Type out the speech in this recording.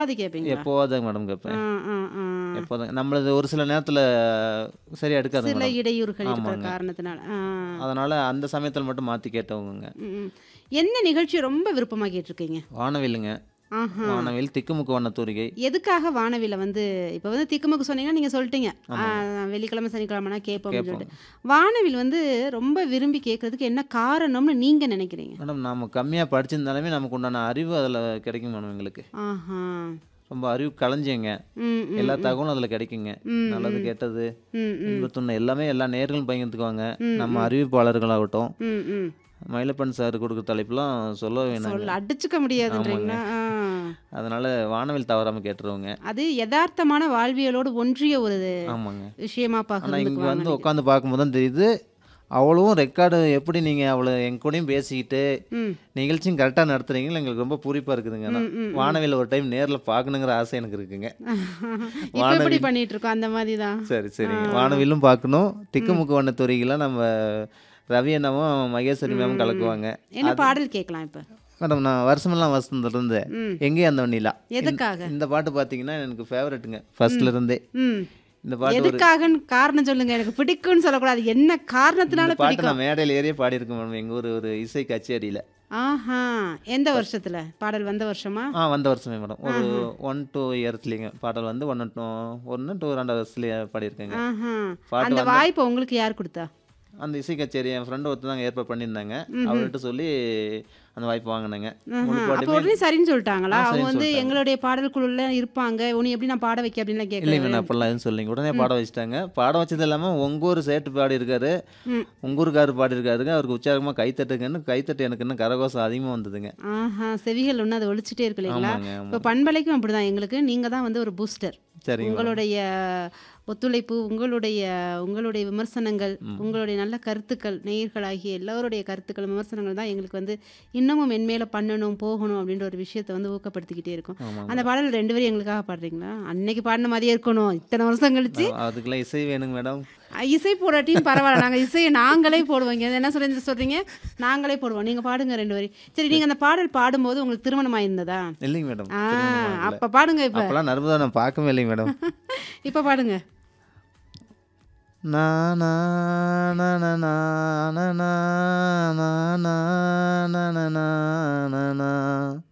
அது கேட்பீங்களா எப்போவாதாங்க மேடம் கேட்பேன் ஆ ஆ ஆ எப்போதான் நம்மளது ஒரு சில நேரத்தில் சரியா எடுக்காதுங்க சில மேடம் இடையூறுகள் இருக்கிற ஆமாங்க. காரணத்தினால ஆ அதனால் அந்த சமயத்தில் மட்டும் மாற்றி கேட்டவங்க ம், ம். என்ன நிகழ்ச்சி ரொம்ப விருப்பமா கேட்டிருக்கீங்க வானவில்லுங்க ஆஹா வானவில் திக்குமுக்கு வண்ணத்தூரிகை எதுக்காக வானவில வந்து இப்போ வந்து திக்குமுக்கு சொன்னீங்கன்னா நீங்கள் சொல்லிட்டீங்க ஆ, வெள்ளிக்கிழமை சனிக்கிழமைனா கேட்போம்னு கேட்போம் சொல்லிட்டு வானவில் வந்து ரொம்ப விரும்பி கேட்கறதுக்கு என்ன காரணம்னு நீங்கள் நினைக்கிறீங்க மேடம் நம்ம கம்மியாக படிச்சிருந்தாலுமே நமக்கு உண்டான அறிவு அதில் கிடைக்கும் மேடம் எங்களுக்கு ஆஹா ரொம்ப அறிவு களைஞ்சிங்க ம் ம் எல்லா தகவலும் அதில் கிடைக்குங்க ம், நல்லது ம். கெட்டது ம் ம் இன்பத்துண்ண எல்லாமே எல்லா நேர்களும் பகிர்ந்துக்குவாங்க ம், நம்ம அறிவிப்பாளர்களாகட்டும் ம் ம் மயிலப்பன் சார் கொடுக்குற தலைப்புலாம் சொல்ல வேணாங்க சொல்ல அடிச்சுக்க முடியாதுன்றீங்களா ஆ. அதனால வானவில் தவறாமல் கேட்டுருவோங்க அது யதார்த்தமான வாழ்வியலோடு ஒன்றிய ஒரு ஆமாங்க விஷயமா ஆனால் இங்கே பகிர்ந்துக்குவாங்க வந்து உட்காந்து பார்க்கும்போது தான் தெரியுது அவ்வளவும் ரெக்கார்டு எப்படி நீங்கள் அவ்வளோ என் கூடயும் பேசிக்கிட்டு ம் நிகழ்ச்சியும் கரெக்டாக நடத்துறீங்களா எங்களுக்கு ரொம்ப பூரிப்பாக இருக்குதுங்க ஆனால் ம், ம், வானவில் ஒரு டைம் நேரில் பார்க்கணுங்கிற ஆசை எனக்கு இருக்குங்க இப்போ எப்படி பண்ணிட்டு இருக்கோம் அந்த மாதிரி தான் சரி சரிங்க வானவிலும் பார்க்கணும் திக்குமுக்கு வண்ணத்துறைகளாம் நம்ம ரவி அண்ணாவும் மகேஸ்வரி மேமும் கலக்குவாங்க என்ன பாடல் கேட்கலாம் இப்போ மேடம் நான் வருஷமெல்லாம் வசந்தத்துல இருந்து ம் எங்கேயும் அந்த வண்ணிலா எதுக்காக இந்த பாட்டு பார்த்தீங்கன்னா எனக்கு ஃபேவரட்டுங்க ஃபர்ஸ்ட்ல இருந்தே ம் இந்த பாட்டு ஒரு எதுக்காகன்னு காரணம் சொல்லுங்க எனக்கு பிடிக்கும்னு சொல்லக்கூடாது என்ன காரணத்தினால இந்த பாட்டு பிடிக்கும் நான் மேடையில் ஏறியே பாடியிருக்கேன் மேடம் எங்கள் ஊர் ஒரு இசை கச்சேரியில் ஆஹா எந்த வருஷத்துல பாடல் வந்த வருஷமா ஆ வந்த வருஷமே மேடம் ஒரு ஒன் டூ இயர்ஸ்லேங்க பாடல் வந்து ஒன்று டூ ஒன்று டூ ரெண்டாவது வருஷத்துலேயே பாடியிருக்கேங்க ஆஹா பாட்டு அந்த வந்து- வாய்ப்பை உங்களுக்கு யார் கொடுத்தா அந்த இசை கச்சேரி என் ஃப்ரெண்டு ஒருத்தர் தாங்க ஏற்பாடு பண்ணியிருந்தாங்க அவர்கிட்ட சொல்லி அந்த வாய்ப்பு வாங்கினேங்க முழு அப்போ பாட்டுமே உடனே சரின்னு சொல்லிட்டாங்களா ஆ, அவங்க சரின்னு வந்து சொல்லிட்டாங்க. எங்களுடைய பாடலுக்குள்ள இருப்பாங்க உன்னை எப்படி நான் பாட வைக்க அப்படின்லாம் இல்லைங்க கேட்கல நான் அப்படிலாம் எதுவும் சொல்லிங்க உடனே பாட வச்சுட்டாங்க பாட வச்சது இல்லாமல் உங்கள் ஊர் சேட்டு பாடி இருக்காரு ம். உங்கள் ஊருக்காரு பாடி இருக்காருங்க அவருக்கு உற்சாகமாக கைத்தட்டுங்கன்னு கைத்தட்டு எனக்கு இன்னும் கரகோசம் அதிகமாக வந்ததுங்க ஆஹா செவிகள் ஒன்று அதை ஒழிச்சிட்டே இருக்கு இல்லைங்களா ஆமாங்க இப்போ ஆமாம் பண்பலைக்கும் அப்படிதான் எங்களுக்கு நீங்க தான் வந்து ஒரு பூஸ்டர் சரிங்க மேடம். உங்களுடைய ஒத்துழைப்பு உங்களுடைய உங்களுடைய விமர்சனங்கள் உங்களுடைய நல்ல கருத்துக்கள் நேயர்களாகிய எல்லோருடைய கருத்துக்கள் விமர்சனங்கள் தான் எங்களுக்கு வந்து இன்னமும் மென்மேல பண்ணணும் போகணும் அப்படின்ற ஒரு விஷயத்தை வந்து ஊக்கப்படுத்திக்கிட்டே இருக்கும் ஆமாங்க அந்த பாடல் ரெண்டு பேரும் எங்களுக்காக பாடுறீங்களா அன்னைக்கு பாடின மாதிரியே இருக்கணும் இத்தனை வருஷம் கழிச்சு ஆ, அதுக்கெல்லாம் இசை வேணுங்க மேடம் அஹ், இசை போடாட்டியும் பரவாயில்ல நாங்கள் இசையை நாங்களே போடுவோங்க அது என்ன சொல்லி சொல்றீங்க நாங்களே போடுவோம் நீங்க பாடுங்க ரெண்டு வரி சரி நீங்க அந்த பாடல் பாடும்போது உங்களுக்கு திருமணம் ஆயிருந்ததா இல்லைங்க மேடம் ஆ திருமணம் ஆகல. அப்ப பாடுங்க இப்ப அப்பெல்லாம் நர்மதா நான் பார்க்கவே இல்லைங்க மேடம் இப்ப பாடுங்க நா நா நா நா நா நா நா நா நா நா நா நா நா